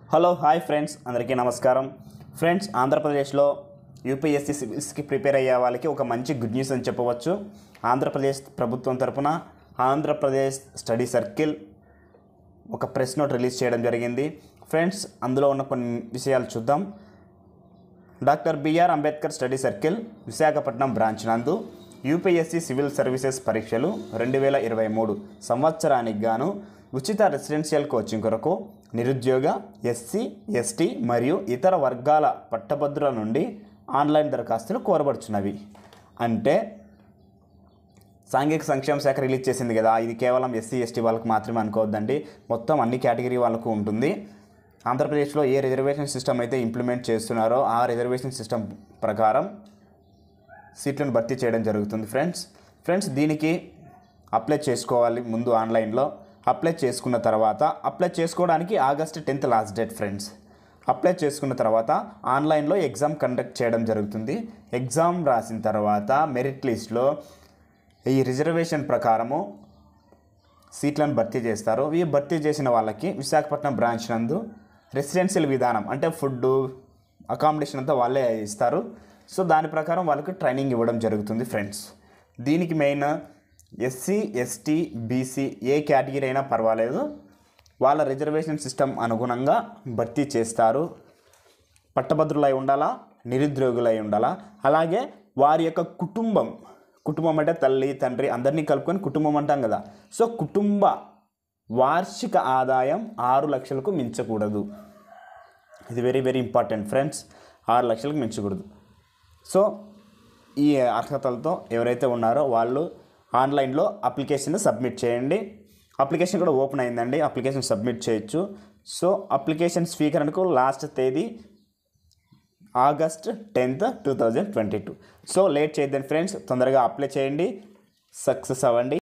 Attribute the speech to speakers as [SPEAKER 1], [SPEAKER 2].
[SPEAKER 1] hello hi friends అందరికీ నమస్కారం friends ఆంధ్రప్రదేశ్లో యూపీఎస్సీ సివిల్స్కి ప్రిపేర్ అయ్యే వాళ్ళకి ఒక మంచి గుడ్ న్యూస్ అని చెప్పవచ్చు ఆంధ్రప్రదేశ్ ప్రభుత్వం తరపున ఆంధ్రప్రదేశ్ స్టడీ సర్కిల్ ఒక ప్రెస్ నోట్ రిలీజ్ చేయడం జరిగింది ఫ్రెండ్స్ అందులో ఉన్న కొన్ని విషయాలు చూద్దాం doctor BR Ambedkar study circle Visakhapatnam branch నందు యూపీఎస్సీ సివిల్ సర్వీసెస్ పరీక్షలు రెండు వేల ఇరవై మూడు సంవత్సరానికి గాను ఉచిత రెసిడెన్షియల్ కోచింగ్ కొరకు నిరుద్యోగ ఎస్సీ ఎస్టీ మరియు ఇతర వర్గాల పట్టభద్రుల నుండి ఆన్లైన్ దరఖాస్తులు కోరబడుచున్నవి అంటే సాంఘిక సంక్షేమ శాఖ రిలీజ్ చేసింది కదా ఇది కేవలం ఎస్సీ ఎస్టీ వాళ్ళకి మాత్రమే అనుకోవద్దండి మొత్తం అన్ని కేటగిరీ వాళ్ళకు ఉంటుంది ఆంధ్రప్రదేశ్లో ఏ రిజర్వేషన్ సిస్టమ్ అయితే ఇంప్లిమెంట్ చేస్తున్నారో ఆ రిజర్వేషన్ సిస్టమ్ ప్రకారం సీట్లను భర్తీ చేయడం జరుగుతుంది ఫ్రెండ్స్ ఫ్రెండ్స్ దీనికి అప్లై చేసుకోవాలి ముందు ఆన్లైన్లో అప్లై చేసుకున్న తర్వాత అప్లై చేసుకోవడానికి August tenth last date friends apply చేసుకున్న తర్వాత ఆన్లైన్లో ఎగ్జామ్ కండక్ట్ చేయడం జరుగుతుంది ఎగ్జామ్ రాసిన తర్వాత మెరిట్ లిస్ట్లో ఈ రిజర్వేషన్ ప్రకారము సీట్లను భర్తీ చేస్తారు ఈ భర్తీ చేసిన వాళ్ళకి విశాఖపట్నం బ్రాంచ్ నందు రెసిడెన్షియల్ విధానం అంటే ఫుడ్ అకామిడేషన్ అంతా వాళ్ళే ఇస్తారు సో దాని ప్రకారం వాళ్ళకి ట్రైనింగ్ ఇవ్వడం జరుగుతుంది ఫ్రెండ్స్ దీనికి మెయిన్ ఎస్సీ ఎస్టీ బీసీ ఏ కేటగిరీ అయినా పర్వాలేదు వాళ్ళ రిజర్వేషన్ సిస్టమ్ అనుగుణంగా భర్తీ చేస్తారు పట్టభద్రులై ఉండాలా నిరుద్యోగులై ఉండాలా అలాగే వారి యొక్క కుటుంబం కుటుంబం అంటే తల్లి తండ్రి అందరినీ కలుపుకొని కుటుంబం అంటాం కదా సో కుటుంబ వార్షిక ఆదాయం ఆరు లక్షలకు మించకూడదు ఇది వెరీ వెరీ ఇంపార్టెంట్ ఫ్రెండ్స్ ఆరు లక్షలకు మించకూడదు సో ఈ అర్హతలతో ఎవరైతే ఉన్నారో వాళ్ళు ఆన్లైన్లో అప్లికేషన్ సబ్మిట్ చేయండి అప్లికేషన్ కూడా ఓపెన్ అయిందండి అప్లికేషన్ సబ్మిట్ చేయొచ్చు సో అప్లికేషన్ స్వీకరణకు లాస్ట్ తేదీ August tenth two thousand twenty two so late చేయొద్దండి ఫ్రెండ్స్ తొందరగా అప్లై చేయండి సక్సెస్ అవ్వండి